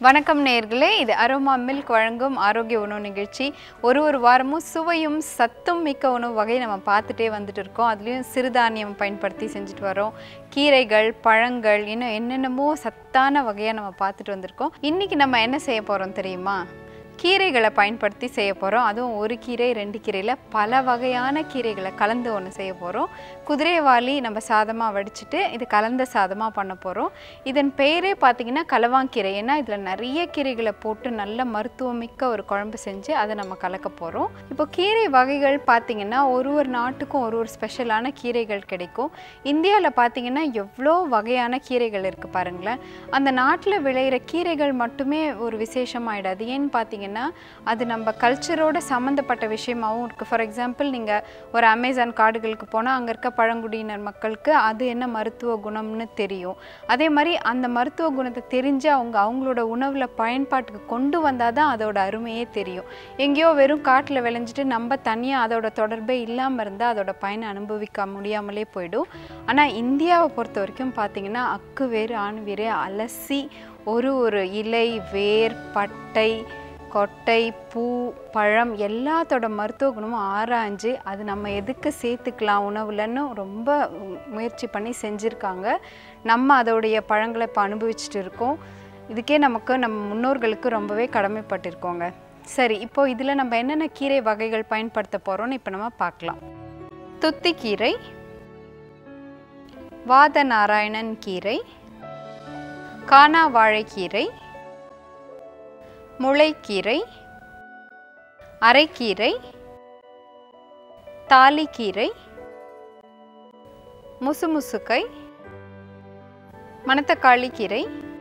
வணக்கம் நேயர்களே இது அரோமா மில்க் வழங்கும் ஆரோக்கிய உணவு நிகழ்ச்சி ஒரு ஒரு வாரமும் சுவையும் சத்தும் மிக்க உணவு வகை நம்ம பார்த்துட்டே வந்துட்டு இருக்கோம் அதுலேயும் சிறுதானியம் பயன்படுத்தி செஞ்சுட்டு வரோம் கீரைகள் பழங்கள் இன்னும் என்னென்னமோ சத்தான வகையாக நம்ம பார்த்துட்டு வந்திருக்கோம் இன்றைக்கி நம்ம என்ன செய்ய போகிறோம் தெரியுமா கீரைகளை பயன்படுத்தி செய்ய போகிறோம் அதுவும் ஒரு கீரை ரெண்டு கீரையில் பல வகையான கீரைகளை கலந்து ஒன்று செய்ய போகிறோம் குதிரைவாளி நம்ம சாதமாக வடிச்சிட்டு இது கலந்த சாதமாக பண்ண போகிறோம் இதன் பெயரே பார்த்திங்கன்னா கலவாங்கீரை ஏன்னா இதில் நிறைய கீரைகளை போட்டு நல்ல மருத்துவமிக்க ஒரு குழம்பு செஞ்சு அதை நம்ம கலக்க போகிறோம் இப்போ கீரை வகைகள் பார்த்திங்கன்னா ஒரு ஒரு நாட்டுக்கும் ஒரு ஒரு ஸ்பெஷலான கீரைகள் கிடைக்கும் இந்தியாவில் பார்த்திங்கன்னா எவ்வளோ வகையான கீரைகள் இருக்குது பாருங்களேன் அந்த நாட்டில் விளையிற கீரைகள் மட்டுமே ஒரு விசேஷமாயிடாது ஏன்னு பார்த்தீங்கன்னா அது நம்ம கல்ச்சரோட சம்மந்தப்பட்ட விஷயமாகவும் இருக்குது ஃபார் எக்ஸாம்பிள் நீங்கள் ஒரு அமேசான் காடுகளுக்கு போனால் அங்கே இருக்க பழங்குடியினர் மக்களுக்கு அது என்ன மருத்துவ குணம்னு தெரியும் அதே மாதிரி அந்த மருத்துவ குணத்தை தெரிஞ்சு அவங்க அவங்களோட உணவில் பயன்பாட்டுக்கு கொண்டு வந்தால் தான் அதோட அருமையே தெரியும் எங்கேயோ வெறும் காட்டில் விளைஞ்சிட்டு நம்ம தனியாக அதோட தொடர்பே இல்லாமல் இருந்தால் அதோட பயனை அனுபவிக்க முடியாமலே போயிடும் ஆனால் இந்தியாவை பொறுத்த வரைக்கும் பார்த்தீங்கன்னா அக்கு வேறு ஆண் வேறு அலசி ஒரு ஒரு இலை வேர் பட்டை கொட்டை பூ பழம் எல்லாத்தோட மருத்துவ குணமும் ஆராய்ஞ்சு அது நம்ம எதுக்கு சேர்த்துக்கலாம் உணவுலன்னு ரொம்ப முயற்சி பண்ணி செஞ்சுருக்காங்க நம்ம அதோடைய பழங்களை இப்போ அனுபவிச்சுட்டு இருக்கோம் இதுக்கே நமக்கு நம்ம முன்னோர்களுக்கு ரொம்பவே கடமைப்பட்டிருக்கோங்க சரி இப்போ இதில் நம்ம என்னென்ன கீரை வகைகள் பயன்படுத்த போகிறோம்னு இப்போ நம்ம பார்க்கலாம் துத்திக்கீரை வாத நாராயணன் கீரை கானா வாழைக்கீரை முளைக்கீரை அரைக்கீரை தாலிக்கீரை முசுமுசுக்கை மணத்தக்காளி கீரை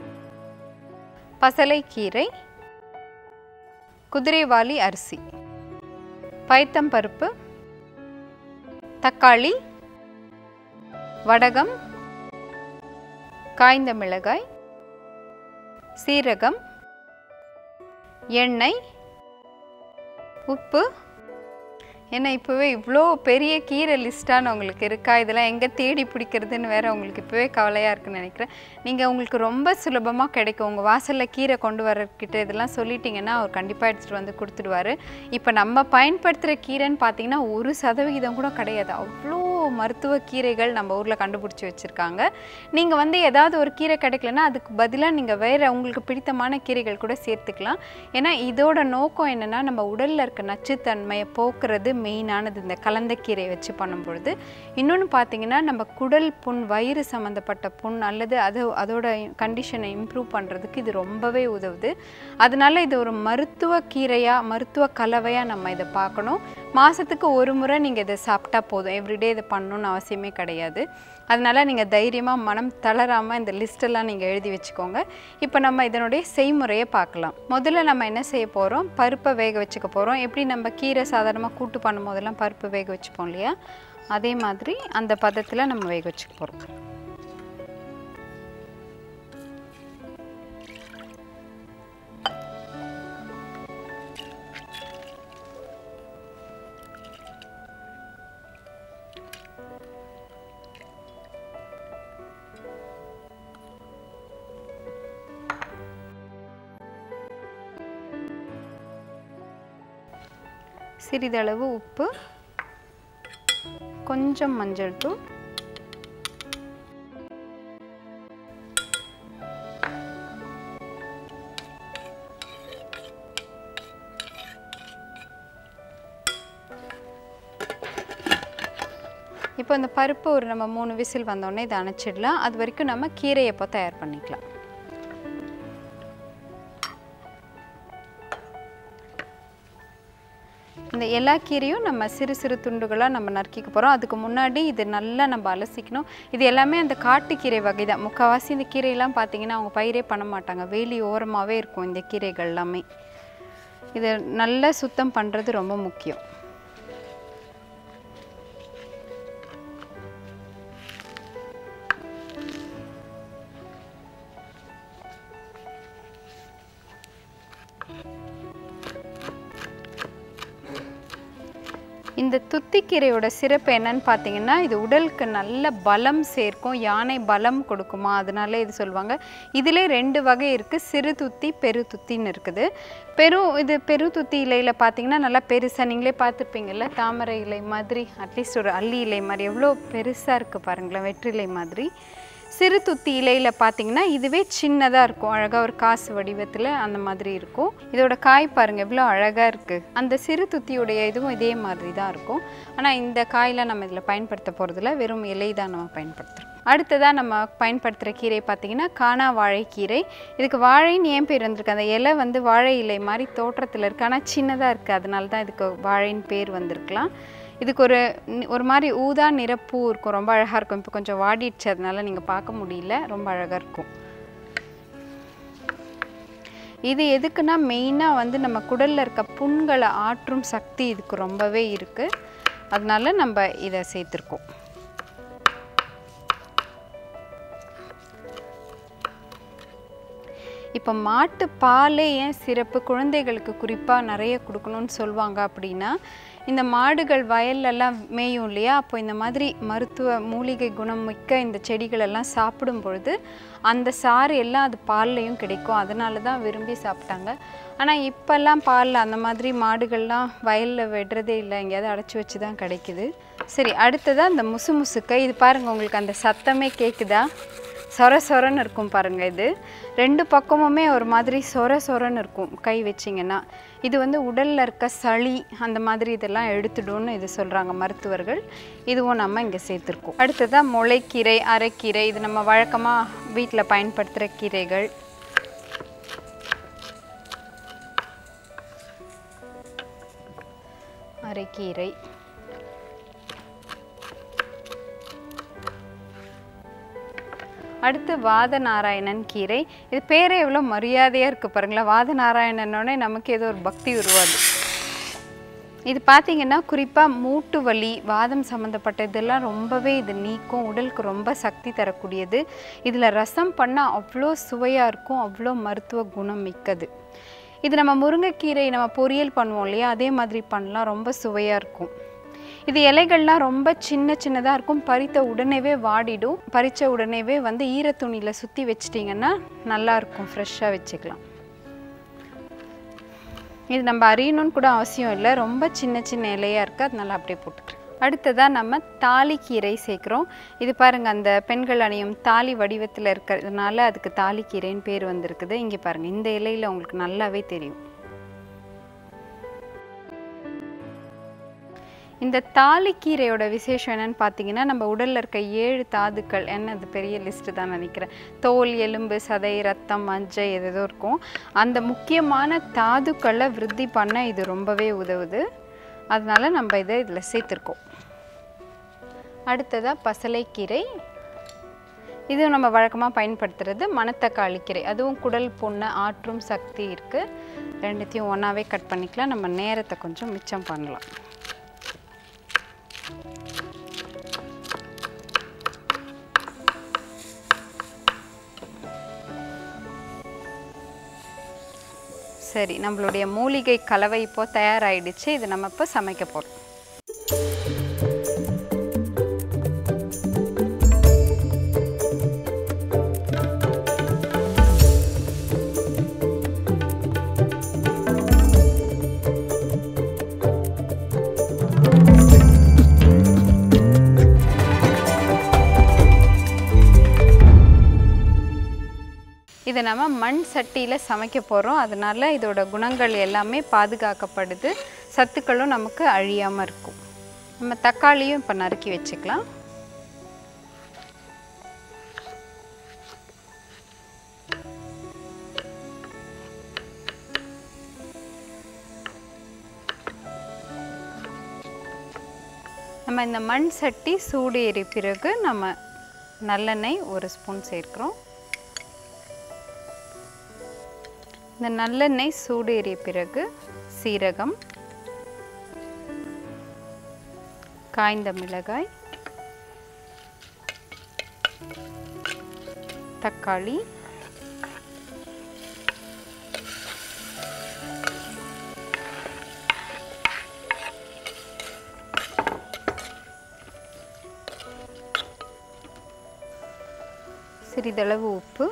பசலைக்கீரை குதிரைவாலி அரிசி பைத்தம்பருப்பு தக்காளி வடகம் காய்ந்த மிளகாய் சீரகம் எண்ணெய் உப்பு ஏன்னா இப்போவே இவ்வளோ பெரிய கீரை லிஸ்ட்டான உங்களுக்கு இருக்கா இதெல்லாம் எங்கே தேடி பிடிக்கிறதுன்னு வேற உங்களுக்கு இப்போவே கவலையாக இருக்குன்னு நினைக்கிறேன் நீங்கள் உங்களுக்கு ரொம்ப சுலபமாக கிடைக்கும் உங்கள் வாசலில் கீரை கொண்டு வரக்கிட்ட இதெல்லாம் சொல்லிட்டீங்கன்னா அவர் கண்டிப்பாக எடுத்துகிட்டு வந்து கொடுத்துடுவாரு இப்போ நம்ம பயன்படுத்துகிற கீரைன்னு பார்த்தீங்கன்னா ஒரு சதவிகிதம் கூட கிடையாது அவ்வளோ மருத்துவ கீரைகள் நம்ம ஊரில் கண்டுபிடிச்சி வச்சுருக்காங்க நீங்கள் வந்து ஏதாவது ஒரு கீரை கிடைக்கலன்னா அதுக்கு பதிலாக நீங்கள் வேறு உங்களுக்கு பிடித்தமான கீரைகள் கூட சேர்த்துக்கலாம் ஏன்னா இதோட நோக்கம் என்னென்னா நம்ம உடலில் இருக்க நச்சுத்தன்மையை போக்குறது மெயினானது இந்த கலந்த கீரையை வச்சு பண்ணும்பொழுது இன்னொன்று பார்த்தீங்கன்னா நம்ம குடல் புண் வயிறு சம்மந்தப்பட்ட புண் அல்லது அது அதோட கண்டிஷனை இம்ப்ரூவ் பண்ணுறதுக்கு இது ரொம்பவே உதவுது அதனால இது ஒரு மருத்துவ கீரையாக மருத்துவ கலவையாக நம்ம இதை பார்க்கணும் மாதத்துக்கு ஒரு முறை நீங்கள் இதை சாப்பிட்டா போதும் எவ்ரிடே இதை பண்ணணும்னு அவசியமே கிடையாது அதனால் நீங்கள் தைரியமாக மனம் தளராமல் இந்த லிஸ்ட்டெல்லாம் நீங்கள் எழுதி வச்சுக்கோங்க இப்போ நம்ம இதனுடைய செய்முறையை பார்க்கலாம் முதல்ல நம்ம என்ன செய்ய போகிறோம் பருப்பை வேக வச்சுக்க போகிறோம் எப்படி நம்ம கீரை சாதாரணமாக கூட்டு பண்ணும் போதெல்லாம் பருப்பு வேக வச்சுப்போம் இல்லையா அதே மாதிரி அந்த பதத்தில் நம்ம வேக வச்சுக்க போகிறோம் சிறிதளவு உப்பு கொஞ்சம் மஞ்சள் தூள் இப்போ இந்த பருப்பு ஒரு நம்ம மூணு விசில் வந்தோடனே இதை அணைச்சிடலாம் அது வரைக்கும் நம்ம கீரையை இப்போ தயார் பண்ணிக்கலாம் இந்த எல்லா கீரையும் நம்ம சிறு சிறு துண்டுகளாக நம்ம நறுக்கிக்க போகிறோம் அதுக்கு முன்னாடி இது நல்லா நம்ம அலசிக்கணும் இது எல்லாமே அந்த காட்டுக்கீரை வகை தான் முக்கால்வாசி இந்த கீரையெல்லாம் பார்த்தீங்கன்னா அவங்க பயிரே பண்ண மாட்டாங்க வேலி ஓரமாகவே இருக்கும் இந்த கீரைகள் எல்லாமே இதை நல்லா சுத்தம் பண்ணுறது ரொம்ப முக்கியம் இந்த துத்திக்கீரையோட சிறப்பு என்னன்னு பார்த்தீங்கன்னா இது உடலுக்கு நல்ல பலம் சேர்க்கும் யானை பலம் கொடுக்குமா அதனால இது சொல்லுவாங்க இதிலே ரெண்டு வகை இருக்குது சிறு துத்தி பெரு துத்தின்னு இருக்குது பெரு இது பெரு துத்தி இலையில் பார்த்தீங்கன்னா நல்லா பெருசாக நீங்களே பார்த்துருப்பீங்கல்ல தாமரை இலை மாதிரி அட்லீஸ்ட் ஒரு அல்லி இலை மாதிரி எவ்வளோ பெருசாக இருக்குது பாருங்களேன் வெற்றிலை மாதிரி சிறு துத்தி இலையில் பார்த்தீங்கன்னா இதுவே சின்னதாக இருக்கும் அழகாக ஒரு காசு வடிவத்தில் அந்த மாதிரி இருக்கும் இதோட காய் பாருங்கள் எவ்வளோ அழகாக இருக்குது அந்த சிறு துத்தியுடைய இதுவும் இதே மாதிரி தான் இருக்கும் ஆனால் இந்த காயெலாம் நம்ம இதில் பயன்படுத்த போகிறதில்ல வெறும் இலை தான் நம்ம பயன்படுத்துகிறோம் அடுத்ததாக நம்ம பயன்படுத்துகிற கீரை பார்த்தீங்கன்னா காணா வாழைக்கீரை இதுக்கு வாழைன்னு ஏன் பேர் வந்திருக்கு அந்த இலை வந்து வாழை இலை மாதிரி தோற்றத்தில் இருக்குது ஆனால் சின்னதாக இருக்குது அதனால தான் இதுக்கு வாழைன்னு பேர் வந்திருக்கலாம் இதுக்கு ஒரு நி- ஒரு மாதிரி ஊதா நிறப்பூ இருக்கும் ரொம்ப அழகாக இருக்கும் இப்போ கொஞ்சம் வாடிடுச்சு அதனால நீங்கள் பார்க்க முடியல ரொம்ப அழகாக இருக்கும் இது எதுக்குன்னா மெயினாக வந்து நம்ம குடலில் இருக்க புண்களை ஆற்றும் சக்தி இதுக்கு ரொம்பவே இருக்குது அதனால நம்ம இதை சேர்த்துருக்கோம் இப்போ மாட்டு பாலே ஏன் சிறப்பு குழந்தைகளுக்கு குறிப்பாக நிறைய கொடுக்கணும்னு சொல்லுவாங்க அப்படின்னா இந்த மாடுகள் வயல்லலாம் மேயும் இல்லையா அப்போ இந்த மாதிரி மருத்துவ மூலிகை குணம் மிக்க இந்த செடிகளெல்லாம் சாப்பிடும் பொழுது அந்த சாறு எல்லாம் அது பால்லையும் கிடைக்கும் அதனால தான் விரும்பி சாப்பிட்டாங்க ஆனால் இப்போல்லாம் பால் அந்த மாதிரி மாடுகள்லாம் வயலில் விடுறதே இல்லை எங்கேயாவது அடைச்சி வச்சு தான் கிடைக்குது சரி அடுத்ததாக இந்த முசு முசுக்கை இது பாருங்கள் உங்களுக்கு அந்த சத்தமே கேட்குதா சொர சொரன்னு இருக்கும் பாருங்கள் இது ரெண்டு பக்கமுமே ஒரு மாதிரி சொர சொரன்னு இருக்கும் கை வச்சிங்கன்னா இது வந்து உடலில் இருக்க சளி அந்த மாதிரி இதெல்லாம் எடுத்துடும்னு இது சொல்கிறாங்க மருத்துவர்கள் இதுவும் நம்ம இங்கே சேர்த்துருக்கோம் அடுத்ததாக முளைக்கீரை அரைக்கீரை இது நம்ம வழக்கமாக வீட்டில் பயன்படுத்துகிற கீரைகள் அரைக்கீரை அடுத்து வாத நாராயணன் கீரை இது பேரே எவ்வளோ மரியாதையாக இருக்குது பாருங்களேன் வாத நாராயணனோடனே நமக்கு ஏதோ ஒரு பக்தி உருவாது இது பார்த்தீங்கன்னா குறிப்பாக மூட்டு வலி வாதம் சம்மந்தப்பட்ட இதெல்லாம் ரொம்பவே இது நீக்கும் உடலுக்கு ரொம்ப சக்தி தரக்கூடியது இதில் ரசம் பண்ணால் அவ்வளோ சுவையாக இருக்கும் அவ்வளோ மருத்துவ குணம் மிக்கது இது நம்ம முருங்கைக்கீரை நம்ம பொரியல் பண்ணுவோம் இல்லையா அதே மாதிரி பண்ணலாம் ரொம்ப சுவையாக இருக்கும் இது இலைகள்லாம் ரொம்ப சின்ன சின்னதாக இருக்கும் பறித்த உடனேவே வாடிடும் பறித்த உடனேவே வந்து ஈரத்துணியில் சுற்றி வச்சிட்டிங்கன்னா நல்லா இருக்கும் ஃப்ரெஷ்ஷாக வச்சுக்கலாம் இது நம்ம அறியணும்னு கூட அவசியம் இல்லை ரொம்ப சின்ன சின்ன இலையாக இருக்குது அதனால அப்படியே போட்டுக்கிறேன் அடுத்ததாக நம்ம தாலிக்கீரை சேர்க்குறோம் இது பாருங்கள் அந்த பெண்கள் அணியும் தாலி வடிவத்தில் இருக்கிறதுனால அதுக்கு தாலிக்கீரைன்னு பேர் வந்திருக்குது இங்கே பாருங்கள் இந்த இலையில் உங்களுக்கு நல்லாவே தெரியும் இந்த தாலிக்கீரையோட விசேஷம் என்னன்னு பார்த்தீங்கன்னா நம்ம உடலில் இருக்க ஏழு தாதுக்கள் என்ன அது பெரிய லிஸ்ட்டு தான் நினைக்கிறேன் தோல் எலும்பு சதை ரத்தம் மஞ்சள் எது எதோ இருக்கும் அந்த முக்கியமான தாதுக்களை விருத்தி பண்ண இது ரொம்பவே உதவுது அதனால நம்ம இதை இதில் சேர்த்துருக்கோம் அடுத்ததாக பசலைக்கீரை இது நம்ம வழக்கமாக பயன்படுத்துறது மணத்தக்காளி கீரை அதுவும் குடல் புண்ணை ஆற்றும் சக்தி இருக்குது ரெண்டுத்தையும் ஒன்றாவே கட் பண்ணிக்கலாம் நம்ம நேரத்தை கொஞ்சம் மிச்சம் பண்ணலாம் சரி நம்மளுடைய மூலிகை கலவை இப்போ தயாராகிடுச்சு இது நம்ம இப்போ சமைக்க போகிறோம் இதை நம்ம மண் சட்டியில் சமைக்க போகிறோம் அதனால இதோட குணங்கள் எல்லாமே பாதுகாக்கப்படுது சத்துக்களும் நமக்கு அழியாமல் இருக்கும் நம்ம தக்காளியும் இப்போ நறுக்கி வச்சுக்கலாம் நம்ம இந்த மண் சட்டி சூடு ஏறிய பிறகு நம்ம நல்லெண்ணெய் ஒரு ஸ்பூன் சேர்க்கிறோம் இந்த நல்லெண்ணெய் சூடு ஏறிய பிறகு சீரகம் காய்ந்த மிளகாய் தக்காளி சிறிதளவு உப்பு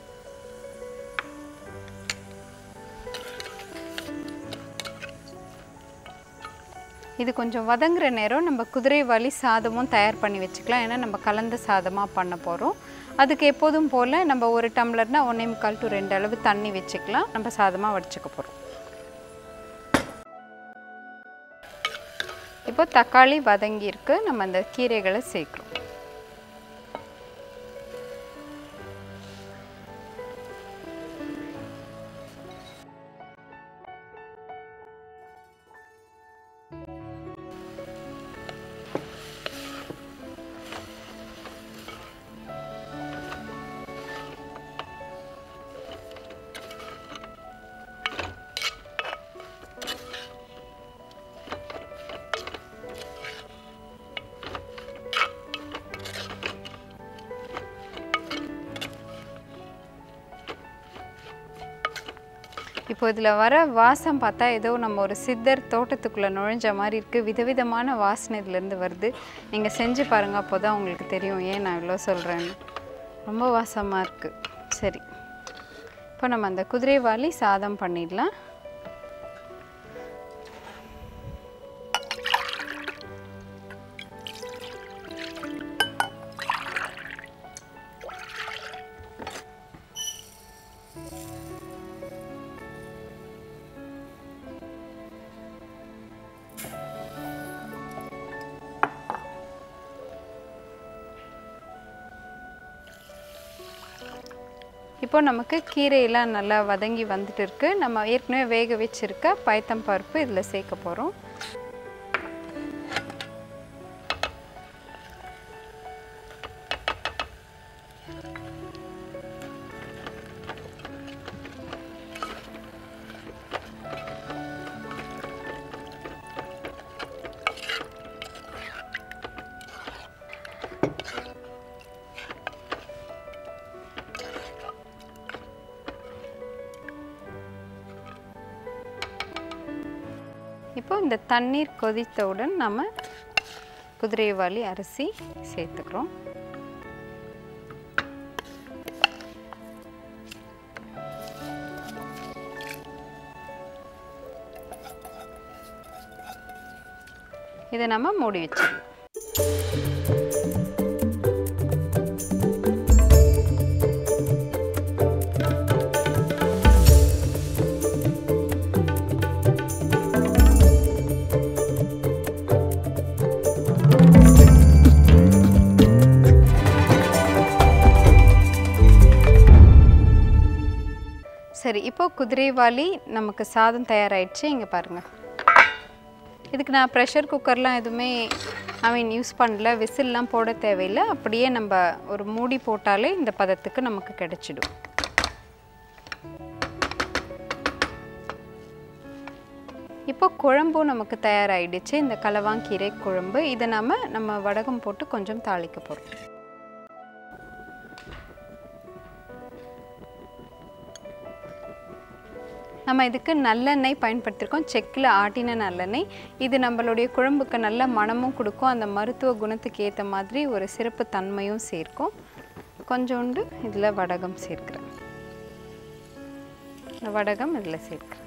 இது கொஞ்சம் வதங்குற நேரம் நம்ம குதிரைவாலி சாதமும் தயார் பண்ணி வச்சுக்கலாம் ஏன்னா நம்ம கலந்த சாதமாக பண்ண போகிறோம் அதுக்கு எப்போதும் போல் நம்ம ஒரு டம்ளர்னா ஒன்றே முக்கால் டு ரெண்டு அளவு தண்ணி வச்சுக்கலாம் நம்ம சாதமாக வடிச்சுக்க போகிறோம் இப்போ தக்காளி வதங்கி இருக்கு நம்ம அந்த கீரைகளை சேர்க்குறோம் இப்போ இதில் வர வாசம் பார்த்தா ஏதோ நம்ம ஒரு சித்தர் தோட்டத்துக்குள்ளே நுழைஞ்ச மாதிரி இருக்குது விதவிதமான வாசனை இதுலேருந்து வருது நீங்கள் செஞ்சு பாருங்கள் அப்போ தான் உங்களுக்கு தெரியும் ஏன் நான் இவ்வளோ சொல்கிறேன்னு ரொம்ப வாசமாக இருக்குது சரி இப்போ நம்ம அந்த குதிரைவாலி சாதம் பண்ணிடலாம் இப்போ நமக்கு கீரையெல்லாம் நல்லா வதங்கி வந்துட்டு இருக்கு நம்ம ஏற்கனவே வேக வச்சிருக்க பயத்தம் பருப்பு இதில் சேர்க்க போகிறோம் இப்போ இந்த தண்ணீர் கொதித்தவுடன் நம்ம குதிரைவாலி அரிசி சேர்த்துக்கிறோம் இதை நம்ம மூடி வச்சிடலாம் சரி இப்போ குதிரைவாலி நமக்கு சாதம் தயாராயிடுச்சு இங்கே பாருங்கள் இதுக்கு நான் ப்ரெஷர் குக்கர்லாம் எதுவுமே ஐ மீன் யூஸ் பண்ணல விசில்லாம் போட தேவையில்லை அப்படியே நம்ம ஒரு மூடி போட்டாலே இந்த பதத்துக்கு நமக்கு கிடைச்சிடும் இப்போ குழம்பும் நமக்கு தயாராகிடுச்சு இந்த கலவாங்கீரை குழம்பு இதை நம்ம நம்ம வடகம் போட்டு கொஞ்சம் தாளிக்க போகிறோம் நம்ம இதுக்கு நல்லெண்ணெய் பயன்படுத்தியிருக்கோம் செக்கில் ஆட்டின நல்லெண்ணெய் இது நம்மளுடைய குழம்புக்கு நல்ல மணமும் கொடுக்கும் அந்த மருத்துவ குணத்துக்கு ஏற்ற மாதிரி ஒரு சிறப்பு தன்மையும் சேர்க்கும் கொஞ்சோண்டு இதில் வடகம் சேர்க்கிறேன் இந்த வடகம் இதில் சேர்க்கிறேன்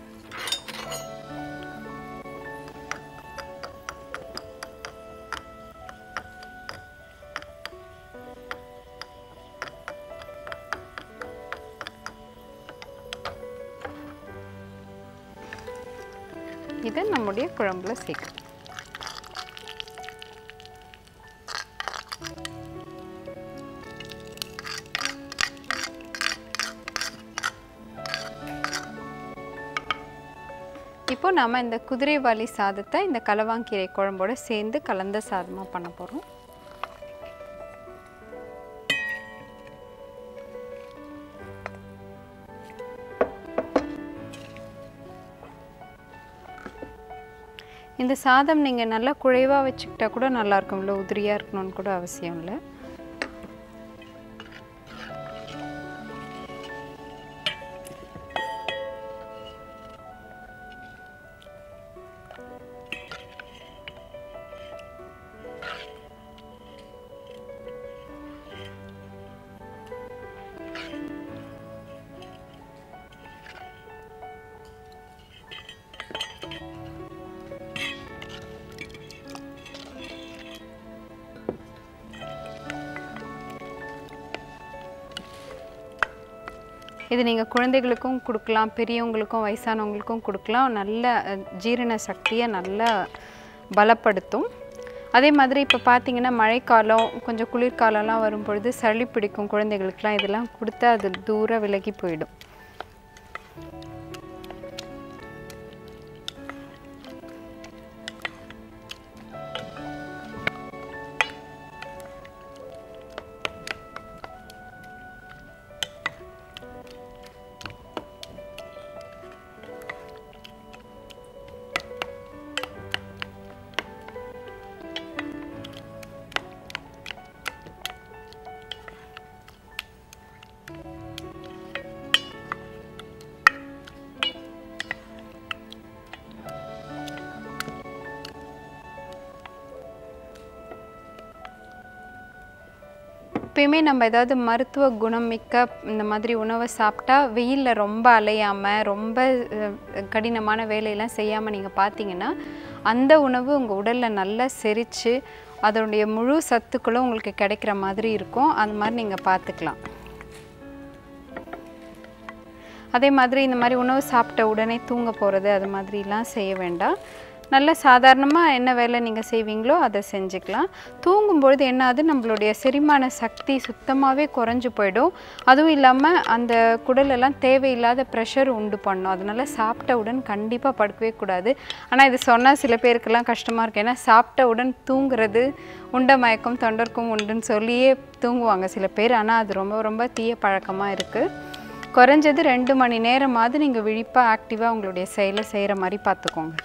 இதை நம்முடைய குழம்புல சேர்க்கணும் இப்போ நாம இந்த குதிரைவாலி சாதத்தை இந்த கலவாங்கீரை குழம்போட சேர்ந்து கலந்த சாதமாக பண்ண போகிறோம் இந்த சாதம் நீங்கள் நல்லா குழைவாக வச்சுக்கிட்டா கூட நல்லா இருக்கும் இல்லை உதிரியாக இருக்கணும்னு கூட அவசியம் இல்லை இது நீங்கள் குழந்தைகளுக்கும் கொடுக்கலாம் பெரியவங்களுக்கும் வயசானவங்களுக்கும் கொடுக்கலாம் நல்ல அஹ், ஜீரண சக்தியை நல்லா பலப்படுத்தும் அதே மாதிரி இப்போ பார்த்தீங்கன்னா மழைக்காலம் கொஞ்சம் குளிர்காலம்லாம் வரும் பொழுது சளி பிடிக்கும் குழந்தைகளுக்குலாம் இதெல்லாம் கொடுத்தா அது தூர விலகி போயிடும் எப்பயுமே நம்ம ஏதாவது மருத்துவ குணம் மிக்க இந்த மாதிரி உணவை சாப்பிட்டா வெயிலில் ரொம்ப அலையாமல் ரொம்ப அஹ், கடினமான வேலையெல்லாம் செய்யாமல் நீங்கள் பார்த்தீங்கன்னா அந்த உணவு உங்கள் உடலில் நல்லா செரித்து அதனுடைய முழு சத்துக்களும் உங்களுக்கு கிடைக்கிற மாதிரி இருக்கும் அந்த மாதிரி நீங்கள் பார்த்துக்கலாம் அதே மாதிரி இந்த மாதிரி உணவு சாப்பிட்ட உடனே தூங்க போகிறது அது மாதிரிலாம் செய்ய வேண்டாம் நல்ல சாதாரணமாக என்ன வேலை நீங்கள் செய்வீங்களோ அதை செஞ்சுக்கலாம் தூங்கும்பொழுது என்ன ஆகுது நம்மளுடைய செரிமான சக்தி சுத்தமாகவே குறைஞ்சு போயிடும் அதுவும் இல்லாமல் அந்த குடலெல்லாம் தேவையில்லாத ப்ரெஷர் உண்டு பண்ணும் அதனால சாப்பிட்ட உடன் கண்டிப்பாக படுக்கவே கூடாது ஆனால் இது சொன்னால் சில பேருக்கெல்லாம் கஷ்டமாக இருக்கும் ஏன்னா சாப்பிட்ட உடன் தூங்குறது உண்ட மயக்கம் தொண்டர்க்கும் உண்டுன்னு சொல்லியே தூங்குவாங்க சில பேர் ஆனால் அது ரொம்ப ரொம்ப தீய பழக்கமாக இருக்குது குறைஞ்சது ரெண்டு மணி நேரமாவது நீங்கள் விழிப்பாக ஆக்டிவாக உங்களுடைய செயலை செய்கிற மாதிரி பார்த்துக்கோங்க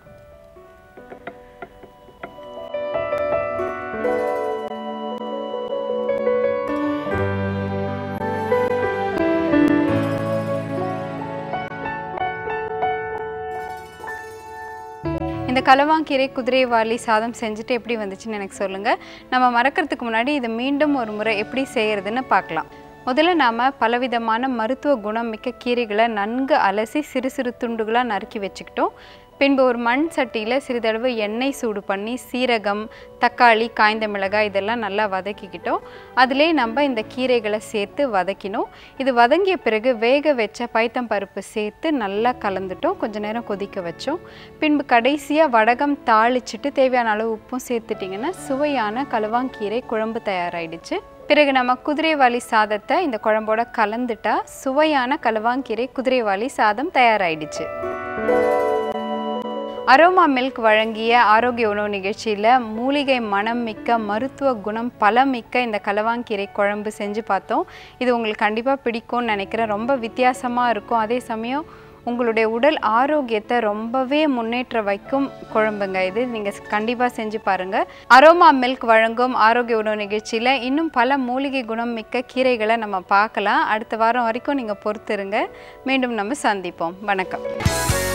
இந்த கலவாங்கீரை குதிரைவாலி சாதம் செஞ்சுட்டு எப்படி வந்துச்சுன்னு எனக்கு சொல்லுங்கள் நம்ம மறக்கிறதுக்கு முன்னாடி இதை மீண்டும் ஒரு முறை எப்படி செய்கிறதுன்னு பார்க்கலாம் முதல்ல நாம் பலவிதமான மருத்துவ குணம் மிக்க கீரைகளை நன்கு அலசி சிறு சிறு துண்டுகளாக நறுக்கி வச்சுக்கிட்டோம் பின்பு ஒரு மண் சட்டியில் சிறிதளவு எண்ணெய் சூடு பண்ணி சீரகம் தக்காளி காய்ந்த மிளகாய் இதெல்லாம் நல்லா வதக்கிக்கிட்டோம் அதிலே நம்ம இந்த கீரைகளை சேர்த்து வதக்கினோம் இது வதங்கிய பிறகு வேக வச்ச பைத்தம் பருப்பு சேர்த்து நல்லா கலந்துட்டோம் கொஞ்ச நேரம் கொதிக்க வச்சோம் பின்பு கடைசியாக வடகம் தாளிச்சிட்டு தேவையான அளவு உப்பும் சேர்த்துட்டிங்கன்னா சுவையான கலவாங்கீரை குழம்பு தயாராகிடுச்சு பிறகு நம்ம குதிரைவாலி சாதத்தை இந்த குழம்போட கலந்துட்டா சுவையான கலவாங்கீரை குதிரைவாலி சாதம் தயாராகிடுச்சு அரோமா மில்க் வழங்கிய ஆரோக்கிய உணவு நிகழ்ச்சியில் மூலிகை மனம் மிக்க மருத்துவ குணம் பல மிக்க இந்த கலவாங்கீரை குழம்பு செஞ்சு பார்த்தோம் இது உங்களுக்கு கண்டிப்பாக பிடிக்கும்னு நினைக்கிறேன் ரொம்ப வித்தியாசமாக இருக்கும் அதே சமயம் உங்களுடைய உடல் ஆரோக்கியத்தை ரொம்பவே முன்னேற்ற வைக்கும் குழம்புங்க இது நீங்கள் கண்டிப்பாக செஞ்சு பாருங்கள் அரோமா மில்க் வழங்கும் ஆரோக்கிய உணவு நிகழ்ச்சியில் இன்னும் பல மூலிகை குணம் மிக்க கீரைகளை நம்ம பார்க்கலாம் அடுத்த வாரம் வரைக்கும் நீங்கள் பொறுத்திருங்க மீண்டும் நம்ம சந்திப்போம் வணக்கம்